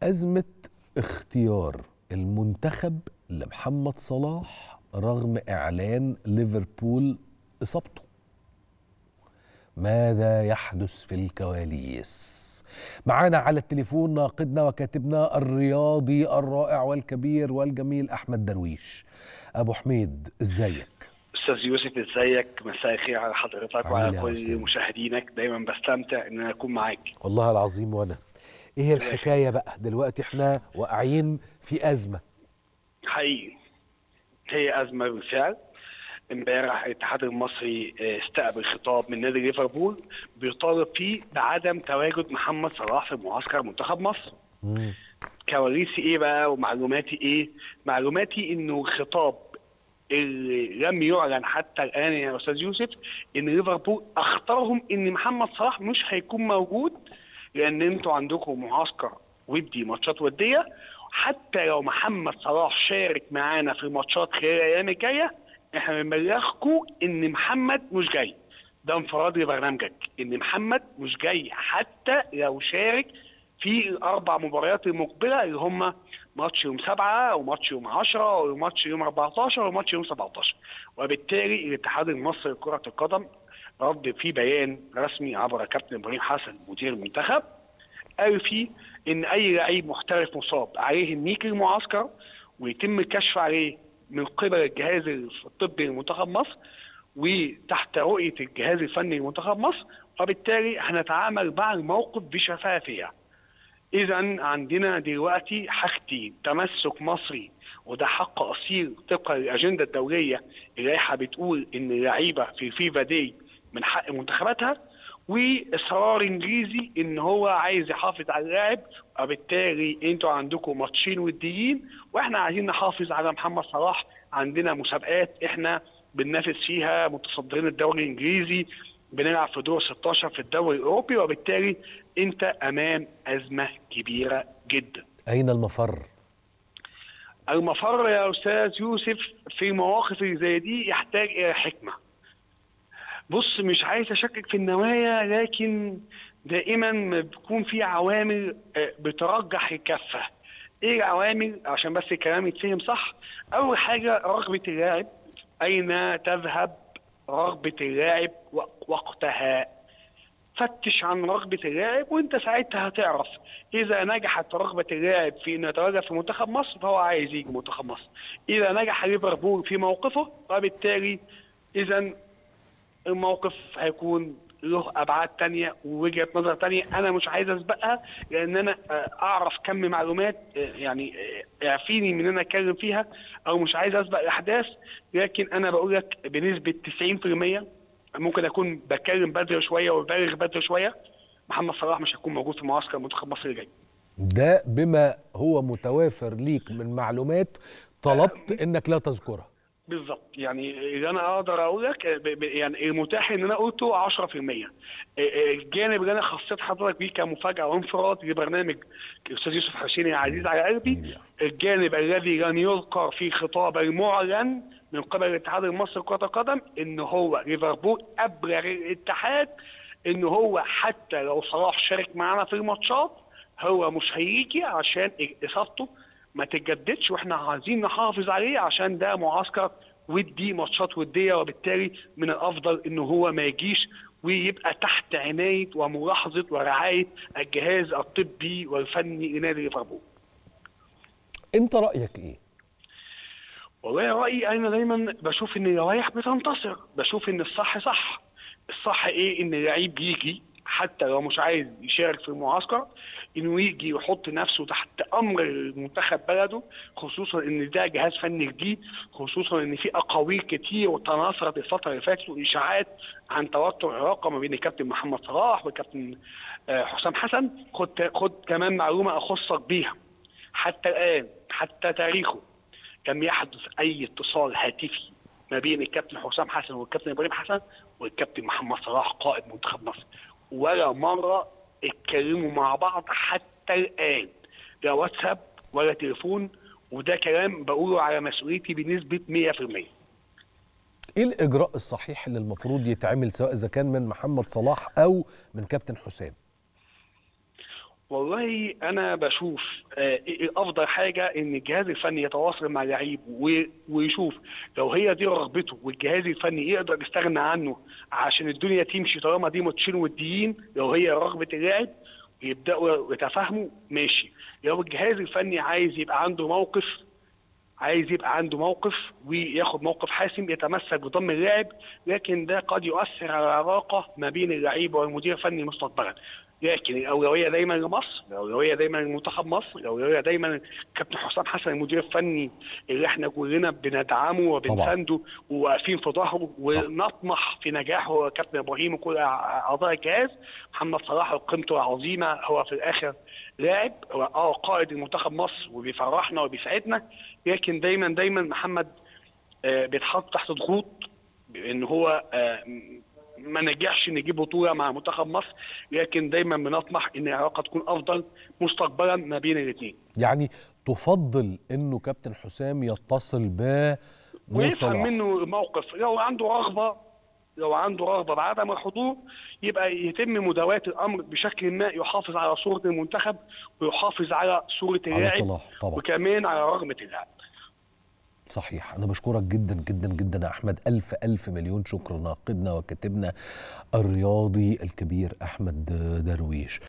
أزمة اختيار المنتخب لمحمد صلاح رغم إعلان ليفربول إصابته ماذا يحدث في الكواليس معانا على التليفون ناقدنا وكاتبنا الرياضي الرائع والكبير والجميل أحمد درويش أبو حميد إزيك استاذ يوسف ازيك مساء الخير على حضرتك عامل وعلى إيه يا كل أستاذ؟ مشاهدينك دايما بستمتع ان انا اكون معاك والله العظيم وأنا إيه الحكاية بقى دلوقتي إحنا واقعين في أزمة حقيقي هي ازمه بالفعل امبارح الاتحاد المصري آه، استقبل خطاب من نادي ليفربول بيطالب فيه بعدم تواجد محمد صلاح في معسكر منتخب مصر مم. كواليسي ايه بقى ومعلوماتي ايه معلوماتي انه الخطاب اللي لم يعلن حتى الان يا استاذ يوسف ان ليفربول اخطرهم ان محمد صلاح مش هيكون موجود لان انتوا عندكم معسكر ودي ماتشات وديه حتى لو محمد صلاح شارك معانا في الماتشات خلال الايام الجايه احنا بنبلغكم ان محمد مش جاي ده انفراد لبرنامجك ان محمد مش جاي حتى لو شارك في الاربع مباريات المقبله اللي هم ماتش يوم سبعه وماتش يوم 10 وماتش يوم 14 وماتش يوم 17 وبالتالي الاتحاد المصري لكره القدم رد في بيان رسمي عبر كابتن ابراهيم حسن مدير المنتخب قال فيه ان اي لعيب محترف مصاب عليه النيك المعسكر ويتم الكشف عليه من قبل الجهاز الطبي لمنتخب مصر وتحت رؤيه الجهاز الفني لمنتخب مصر وبالتالي هنتعامل مع الموقف بشفافيه. اذا عندنا دلوقتي حاجتين تمسك مصري وده حق اصيل طبقا للاجنده الدوليه اللائحه بتقول ان اللعيبه في فيفا دي من حق منتخباتها واصرار انجليزي ان هو عايز يحافظ على اللاعب وبالتالي انتوا عندكم ماتشين وديين واحنا عايزين نحافظ على محمد صلاح عندنا مسابقات احنا بننافس فيها متصدرين الدوري الانجليزي بنلعب في دور 16 في الدوري الاوروبي وبالتالي انت امام ازمه كبيره جدا. أين المفر؟ المفر يا استاذ يوسف في مواقف اللي زي دي يحتاج الى حكمه. بص مش عايز اشكك في النوايا لكن دائما بيكون في عوامل آه، بترجح الكفه. ايه العوامل عشان بس الكلام يتفهم صح؟ اول حاجه رغبه اللاعب اين تذهب رغبه اللاعب وق- وقتها فتش عن رغبة اللاعب وانت ساعتها هتعرف اذا نجحت رغبة اللاعب في انه يتواجد في منتخب مصر فهو عايز يجي منتخب مصر اذا نجح ليفربول في موقفه وبالتالي اذا الموقف هيكون له ابعاد تانية ووجهه نظر تانية انا مش عايز اسبقها لان انا آه، اعرف كم معلومات آه، يعني آه، يعفيني من ان انا اتكلم فيها او مش عايز اسبق الاحداث لكن انا بقول لك بنسبه 90% ممكن اكون بتكلم بدري شويه وبالغ بدري شويه محمد صلاح مش هيكون موجود في معسكر منتخب مصر الجاي ده بما هو متوافر ليك من معلومات طلبت انك لا تذكرها بالظبط يعني اللي انا اقدر اقول لك ب- ب- يعني المتاح ان انا قلته 10% الجانب اللي انا خصيت حضرتك بيه كمفاجاه وانفراد لبرنامج الاستاذ يوسف حسين العزيز على قلبي الجانب الذي لم يذكر في خطاب المعلن من قبل الاتحاد المصري لكره القدم ان هو ليفربول ابلغ الاتحاد ان هو حتى لو صلاح شارك معانا في الماتشات هو مش هيجي عشان اصابته ما تتجددش واحنا عايزين نحافظ عليه عشان ده معسكر ودي ماتشات وديه وبالتالي من الافضل انه هو ما يجيش ويبقى تحت عنايه وملاحظه ورعايه الجهاز الطبي والفني لنادي ليفربول. انت رايك ايه والله رايي انا دايما بشوف ان اللوائح بتنتصر بشوف ان الصح صح الصح ايه ان اللعيب يجي حتى لو مش عايز يشارك في المعسكر انه يجي يحط نفسه تحت امر منتخب بلده خصوصا ان ده جهاز فني جديد خصوصا ان في اقاويل كتير وتناثرت الفتره اللي فاتت واشاعات عن توتر علاقه ما بين الكابتن محمد صلاح والكابتن آه، حسام حسن خد خد كمان معلومه اخصك بيها حتى الان حتى تاريخه لم يحدث اي اتصال هاتفي ما بين الكابتن حسام حسن والكابتن ابراهيم حسن والكابتن محمد صلاح قائد منتخب مصر ولا مره اتكلموا مع بعض حتى الان لا واتساب ولا تليفون وده كلام بقوله على مسؤوليتي بنسبه 100% ايه الاجراء الصحيح اللي المفروض يتعمل سواء اذا كان من محمد صلاح او من كابتن حسام والله انا بشوف آه، افضل حاجه ان الجهاز الفني يتواصل مع اللعيب و- ويشوف لو هي دي رغبته والجهاز الفني يقدر يستغنى عنه عشان الدنيا تمشي طالما دي ماتشين وديين لو هي رغبه اللاعب يبداوا يتفاهموا ماشي لو الجهاز الفني عايز يبقى عنده موقف عايز يبقى عنده موقف وياخد موقف حاسم يتمسك بضم اللاعب لكن ده قد يؤثر على العلاقه ما بين اللعيب والمدير الفني مستقبلا لكن الاولويه دايما لمصر الاولويه دايما لمنتخب مصر الاولويه دايما كابتن حسام حسن المدير الفني اللي احنا كلنا بندعمه وبنسانده وواقفين في ظهره ونطمح في نجاحه كابتن ابراهيم وكل اعضاء الجهاز محمد صلاح قيمته عظيمه هو في الاخر لاعب هو اه قائد المنتخب مصر وبيفرحنا وبيسعدنا لكن دايما دايما محمد آه، بيتحط تحت ضغوط ان هو آه، ما نجحش نجيب بطوله مع منتخب مصر لكن دايما بنطمح ان العلاقه تكون افضل مستقبلا ما بين الاثنين يعني تفضل انه كابتن حسام يتصل ب مو ويفهم صلاح منه الموقف لو عنده رغبه لو عنده رغبه بعدم الحضور يبقى يتم مداواه الامر بشكل ما يحافظ على صوره المنتخب ويحافظ على صوره على اللاعب صلاح طبعا وكمان على رغبه اللاعب صحيح أنا بشكرك جدا جدا جدا يا أحمد ألف ألف مليون شكر ناقدنا وكاتبنا الرياضي الكبير أحمد درويش